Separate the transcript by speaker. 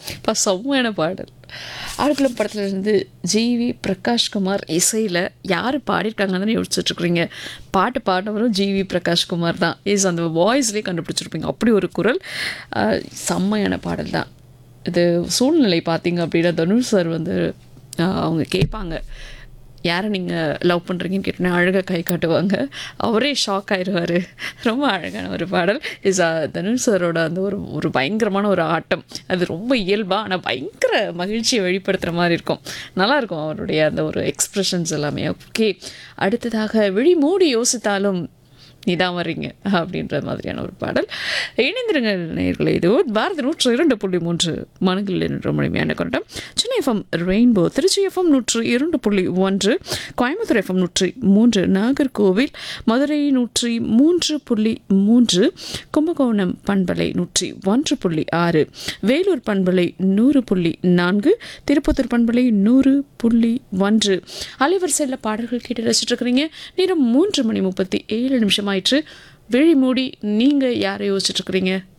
Speaker 1: இப்போ செம்மையான பாடல் ஆழ்குளம் படத்துல இருந்து ஜிவி பிரகாஷ்குமார் இசையில் யார் பாடியிருக்காங்கன்னு யோசிச்சுட்ருக்குறீங்க பாட்டு பாடினவரும் ஜிவி பிரகாஷ்குமார் தான் இஸ் அந்த வாய்ஸ்லேயே கண்டுபிடிச்சிருப்பீங்க அப்படி ஒரு குரல் அஹ், செம்மையான பாடல் தான் இது சூழ்நிலை பார்த்தீங்க அப்படின்னா தனுஷ் சார் வந்து அஹ், அவங்க கேட்பாங்க யாரை நீங்கள் லவ் பண்ணுறீங்கன்னு கேட்டோன்னே அழகாக கை காட்டுவாங்க அவரே ஷாக் ஆயிடுவார் ரொம்ப அழகான ஒரு பாடல் இஸ் தனுஷ் சாரோட அந்த ஒரு ஒரு பயங்கரமான ஒரு ஆட்டம் அது ரொம்ப இயல்பாக ஆனால் பயங்கர மகிழ்ச்சியை வெளிப்படுத்துகிற மாதிரி இருக்கும் நல்லாயிருக்கும் அவருடைய அந்த ஒரு எக்ஸ்ப்ரெஷன்ஸ் எல்லாமே ஓகே அடுத்ததாக விழி மூடி யோசித்தாலும் நீதான் வர்றீங்க அப்படின்ற மாதிரியான ஒரு பாடல் இணைந்திருங்க நேயர்களே இது பாரதி நூற்று இரண்டு புள்ளி மூன்று மனங்களில் என்ற முழுமையான கொண்டம் Chennai FM rainbow Tiruchi FM நூற்று இரண்டு புள்ளி ஒன்று கோயம்புத்தூர் எஃப்எம் நூற்றி மூன்று நாகர்கோவில் மதுரை நூற்றி மூன்று புள்ளி மூன்று கும்பகோணம் பண்பலை நூற்றி ஒன்று புள்ளி ஆறு வேலூர் பண்பலை நூறு புள்ளி நான்கு திருப்பத்தூர் பண்பலை நூறு புள்ளி ஒன்று அலைவரிசையில் பாடல்கள் கேட்டு ரசிச்சுட்டு இருக்கிறீங்க நேரம் மூன்று மணி முப்பத்தி ஏழு நிமிஷம் ஆயிற்று விழி மூடி நீங்கள் யாரை யோசிச்சுட்டு இருக்கிறீங்க